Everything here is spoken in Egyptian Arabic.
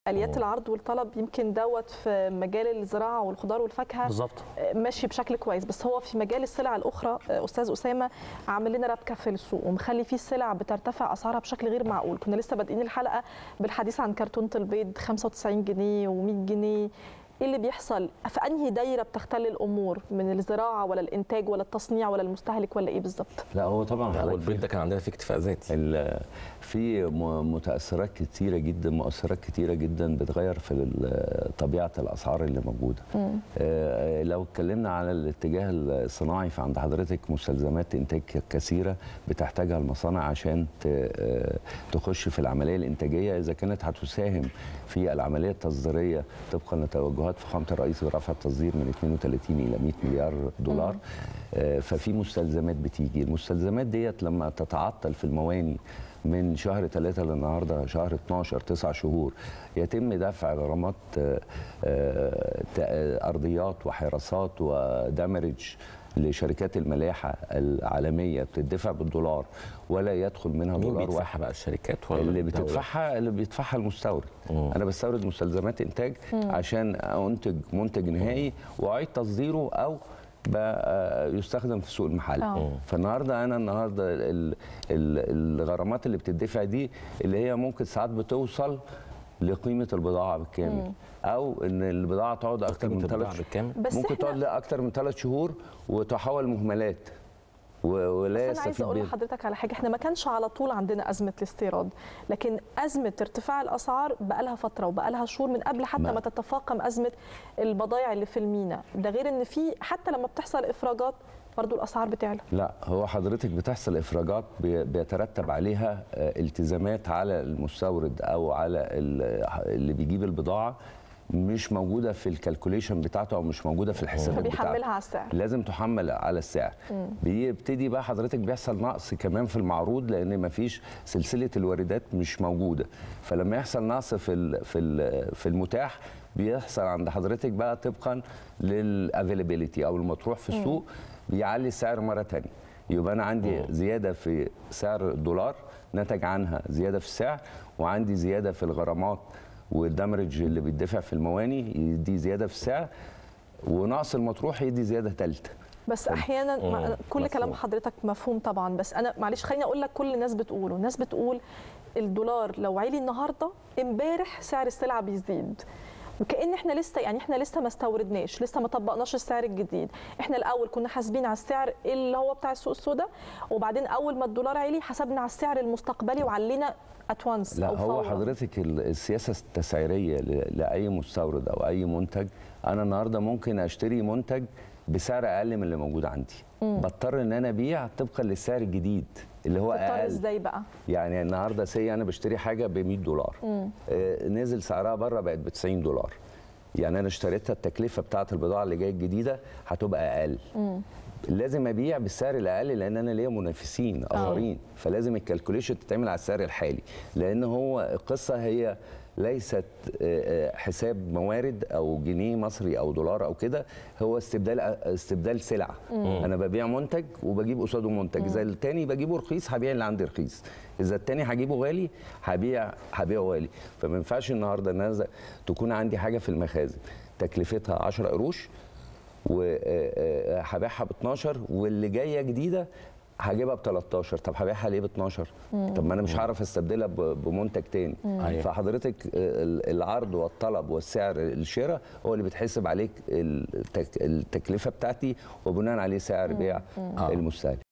اليات العرض والطلب يمكن دوت في مجال الزراعه والخضار والفاكهه بالظبط ماشي بشكل كويس بس هو في مجال السلع الاخرى استاذ اسامه عامل لنا ربكه في السوق ومخلي فيه السلع بترتفع اسعارها بشكل غير معقول كنا لسه بادئين الحلقه بالحديث عن كرتونه البيض 95 جنيه و100 جنيه ايه اللي بيحصل في انهي دايره بتختل الامور من الزراعه ولا الانتاج ولا التصنيع ولا المستهلك ولا ايه بالظبط لا هو طبعا هو البيض ده كان عندنا فيه اكتفاء ذاتي ال- في م- متاثرات كتيره جدا مؤثرات كتيره جدا بتغير في ال- طبيعه الاسعار اللي موجوده آه، لو اتكلمنا على الاتجاه الصناعي فعند حضرتك مستلزمات انتاج كثيره بتحتاجها المصانع عشان ت- آه، تخش في العمليه الانتاجيه اذا كانت هتساهم في العمليه التصديريه طبقا لتوجهات فخامه الرئيس برفع التصدير من 32 الى 100 مليار دولار آه، ففي مستلزمات بتيجي المستلزمات ديت لما تتعطل في المواني من شهر 3 للنهارده شهر 12 تسع شهور يتم دفع غرامات آه، آه، تا- ارضيات وحراسات ودمرج لشركات الملاحه العالميه بتدفع بالدولار ولا يدخل منها مين دولار واحد بيدفعها بقى الشركات ولا اللي الدولة؟ بتدفعها اللي بيدفعها المستورد مم. انا بستورد مستلزمات انتاج عشان انتج منتج نهائي واعيد تصديره او بقى يستخدم في سوق المحل آه. فالنهارده انا النهارده ال- ال- الغرامات اللي بتدفع دي اللي هي ممكن ساعات بتوصل لقيمه البضاعه بالكامل او ان البضاعه تقعد اكتر قيمة من البضاعة ثلاث بالكامل بس ممكن إحنا- تقعد اكتر من ثلاث شهور وتحول مهملات و- ولا بس انا عايزه يستفيد اقول بيها لحضرتك على حاجه احنا ما كانش على طول عندنا ازمه الاستيراد لكن ازمه ارتفاع الاسعار بقى لها فتره وبقى لها شهور من قبل حتى ما- ما تتفاقم ازمه البضائع اللي في المينا ده غير ان في حتى لما بتحصل افراجات برضو الاسعار بتعلى لا هو حضرتك بتحصل افراجات بي- بيترتب عليها آه، التزامات على المستورد او على ال- اللي بيجيب البضاعه مش موجوده في الكالكوليشن بتاعته او مش موجوده في الحسابات فبيحملها بتاعته على السعر لازم تحمل على السعر بيبتدي بقى حضرتك بيحصل نقص كمان في المعروض لان مفيش سلسله الواردات مش موجوده فلما يحصل نقص في ال في ال في المتاح بيحصل عند حضرتك بقى طبقا للافيلابيلتي او المطروح في السوق بيعلي السعر مره ثانيه يبقى انا عندي زياده في سعر الدولار نتج عنها زياده في السعر وعندي زياده في الغرامات والدمرج اللي بيدفع في المواني يدي زياده في السعر ونقص المطروح يدي زياده ثالثه بس احيانا مم. مع- كل مفهوم. كلام حضرتك مفهوم طبعا بس انا معلش خليني اقول لك كل الناس بتقوله الناس بتقول الدولار لو عالي النهارده امبارح سعر السلعه بيزيد وكأن احنا لسه يعني احنا لسه ما استوردناش لسه ما طبقناش السعر الجديد احنا الاول كنا حاسبين على السعر اللي هو بتاع السوق السوداء وبعدين اول ما الدولار عالي حسبنا على السعر المستقبلي وعلينا اتوانس لا او هو فورا حضرتك ال- السياسه التسعيريه ل- لاي مستورد او اي منتج انا النهارده ممكن اشتري منتج بسعر اقل من اللي موجود عندي بضطر ان انا ابيع طبقا للسعر الجديد اللي هو تضطر اقل ازاي بقى يعني النهارده سي انا بشتري حاجه ب 100 دولار آه نزل سعرها بره بقت ب 90 دولار يعني انا اشتريتها التكلفه بتاعه البضاعه اللي جايه الجديده هتبقى اقل لازم ابيع بالسعر الاقل لان انا ليا منافسين اخرين فلازم الكالكوليشن تتعمل على السعر الحالي لان هو القصه هي ليست آه، آه، حساب موارد او جنيه مصري او دولار او كده هو استبدال استبدال سلعه انا ببيع منتج وبجيب قصاده منتج اذا التاني بجيبه رخيص هبيع اللي عندي رخيص اذا التاني هجيبه غالي هبيع هبيعه غالي فما ينفعش النهارده ان انا تكون عندي حاجه في المخازن تكلفتها 10 قروش وهبيعها ب 12 واللي جايه جديده هجيبها ب 13 طب هبيعها ليه ب 12 طب ما انا مش هعرف استبدلها ب- بمنتج تاني أيوة. فحضرتك ال- العرض والطلب والسعر الشراء هو اللي بتحسب عليك التك- التكلفه بتاعتي وبناء عليه سعر بيع المستهلك